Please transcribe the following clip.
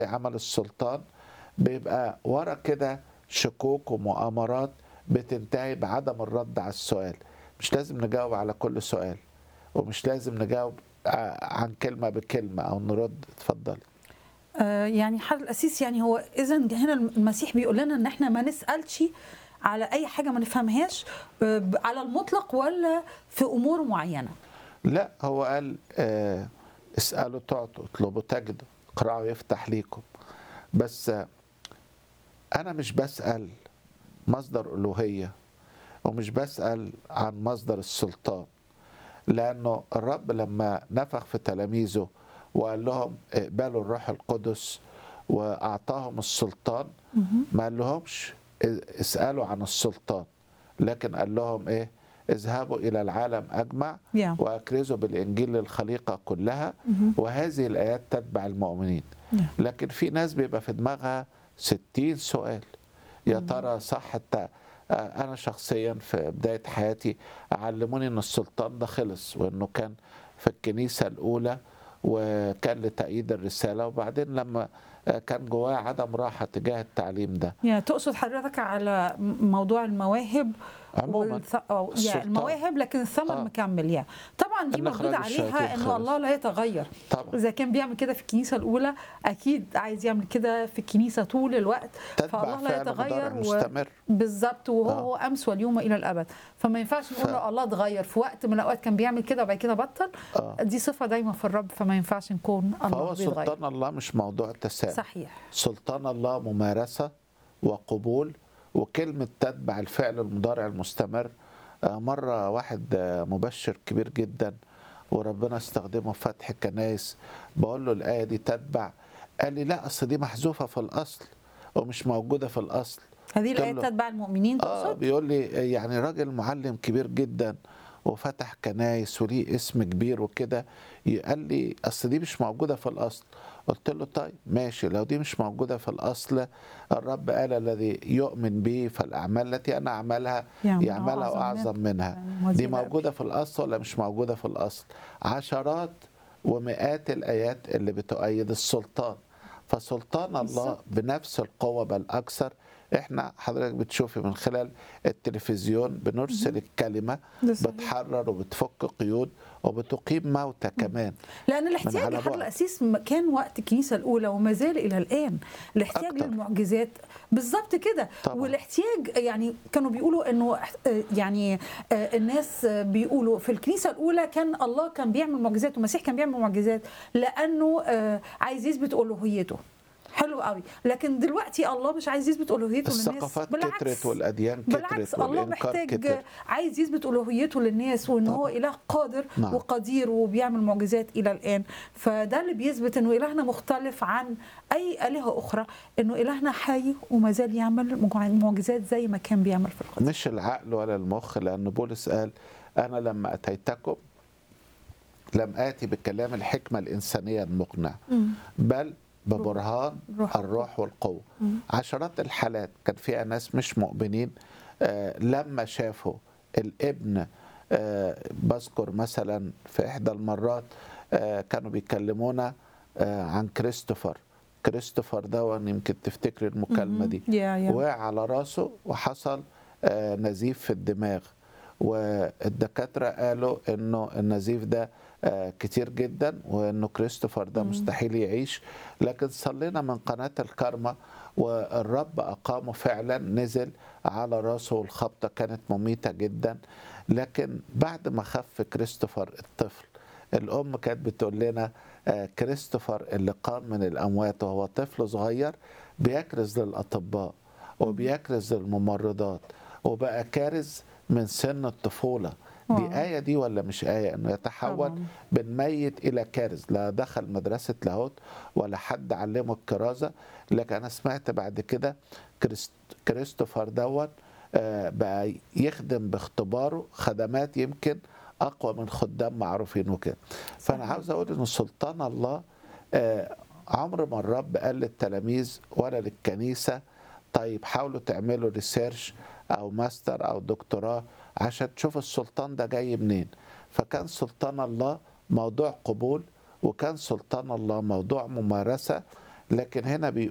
عمل السلطان بيبقى ورا كده شكوك ومؤامرات بتنتهي بعدم الرد على السؤال مش لازم نجاوب على كل سؤال ومش لازم نجاوب ع- عن كلمة بكلمة أو نرد اتفضلي آه، يعني حل الاسيس يعني هو اذا هنا المسيح بيقول لنا ان احنا ما نسالش على اي حاجه ما نفهمهاش آه، ب- على المطلق ولا في امور معينه لا هو قال آه اسألوا تعطوا اطلبوا تجدوا اقرأوا يفتح ليكم بس آه أنا مش بسأل مصدر ألوهية ومش بسأل عن مصدر السلطان لأنه الرب لما نفخ في تلاميذه وقال لهم اقبلوا الروح القدس وأعطاهم السلطان ما قال لهمش اسألوا عن السلطان لكن قال لهم إيه اذهبوا إلى العالم أجمع Yeah. وأكرزوا بالإنجيل للخليقة كلها وهذه الآيات تتبع المؤمنين Yeah. لكن في ناس بيبقى في دماغها ستين سؤال يا ترى صح الت... آه، أنا شخصيا في بداية حياتي علموني إن السلطان ده خلص وإنه كان في الكنيسة الأولى وكان لتأييد الرسالة وبعدين لما آه، كان جواه عدم راحة تجاه التعليم ده يعني تقصد حضرتك على م- موضوع المواهب عموما والث... أو السلطان. يعني المواهب لكن الثمر آه. مكمل يعني طبعا دي إن موجوده إخراج الشياطين عليها ان خلص. الله لا يتغير طبعا اذا كان بيعمل كده في الكنيسه الاولى اكيد عايز يعمل كده في الكنيسه طول الوقت تتبع فالله لا فعل مضارع يتغير و... مستمر بالظبط وهو آه. هو امس واليوم الى الابد فما ينفعش نقول ف- له الله اتغير في وقت من الاوقات كان بيعمل كده وبعد كده بطل آه. دي صفه دايما في الرب فما ينفعش نكون الله فهو بيتغير سلطان الله مش موضوع تساؤل صحيح سلطان الله ممارسة وقبول وكلمة تتبع الفعل المضارع المستمر آه، مرة واحد آه، مبشر كبير جدا وربنا استخدمه في فتح الكنايس بقول له الآية دي تتبع قال لي لا أصل دي محذوفة في الأصل ومش موجودة في الأصل هذه قلت الايه له- تتبع المؤمنين اه تقصد بيقول لي يعني راجل معلم كبير جدا وفتح كنايس وليه اسم كبير وكده قال لي اصل دي مش موجوده في الاصل قلت له طيب ماشي لو دي مش موجوده في الاصل الرب قال الذي يؤمن بي فالاعمال التي انا اعملها يعملها يعملها أعظم واعظم منها يعني وزي دي ما موجوده في الاصل ولا مش موجوده في الاصل عشرات ومئات الايات اللي بتؤيد السلطان فسلطان الله بالظبط. بنفس القوة بل أكثر احنا حضرتك بتشوفي من خلال التلفزيون بنرسل الكلمة ده صحيح. بتحرر وبتفك قيود وبتقيم موتى كمان لان الاحتياج على لحد بعد. الاسيس م- كان وقت الكنيسه الاولى وما زال الى الان الاحتياج أكتر. للمعجزات بالظبط كده طبعا. والاحتياج يعني كانوا بيقولوا انه آه، يعني آه، الناس آه، بيقولوا في الكنيسه الاولى كان الله كان بيعمل معجزات والمسيح كان بيعمل معجزات لانه آه، عايز يثبت الوهيته حلو قوي لكن دلوقتي الله مش عايز يثبت الوهيته للناس الثقافات بالعكس كترت والأديان بالعكس كترت الله والإنكار محتاج كتر عايز يثبت الوهيته للناس وان هو اله قادر نعم. وقدير وبيعمل معجزات الى الان فده اللي بيثبت انه الهنا مختلف عن اي الهه اخرى انه الهنا حي وما زال يعمل مع- معجزات زي ما كان بيعمل في القديم مش العقل ولا المخ لأن بولس قال أنا لما أتيتكم لم آتي بكلام الحكمة الإنسانية المقنع بل ببرهان روح. الروح والقوة عشرات الحالات كان فيها ناس مش مؤمنين آه، لما شافوا الابن آه، بذكر مثلا في إحدى المرات آه، كانوا بيكلمونا آه، عن كريستوفر كريستوفر ده يمكن تفتكري المكالمة دي يا يا وقع على راسه وحصل آه، نزيف في الدماغ والدكاترة قالوا انه النزيف ده آه، كتير جدا وانه كريستوفر ده مستحيل يعيش لكن صلينا من قناة الكرمة والرب أقامه فعلا نزل على راسه والخبطة كانت مميتة جدا لكن بعد ما خف كريستوفر الطفل الأم كانت بتقول لنا آه، كريستوفر اللي قام من الأموات وهو طفل صغير بيكرز للأطباء وبيكرز للممرضات وبقى كارز من سن الطفولة دي واو. آية دي ولا مش آية إنه يتحول طبعاً. من ميت إلى كارز لا دخل مدرسة لاهوت ولا حد علمه الكرازة لكن أنا سمعت بعد كده كريست كريستوفر دوت آه، بقى يخدم باختباره خدمات يمكن أقوى من خدام معروفين وكده فأنا عاوز أقول إن سلطان الله آه، عمر ما الرب قال للتلاميذ ولا للكنيسة طيب حاولوا تعملوا ريسيرش او ماستر او دكتوراه عشان تشوفوا السلطان ده جاي منين فكان سلطان الله موضوع قبول وكان سلطان الله موضوع ممارسة لكن هنا بي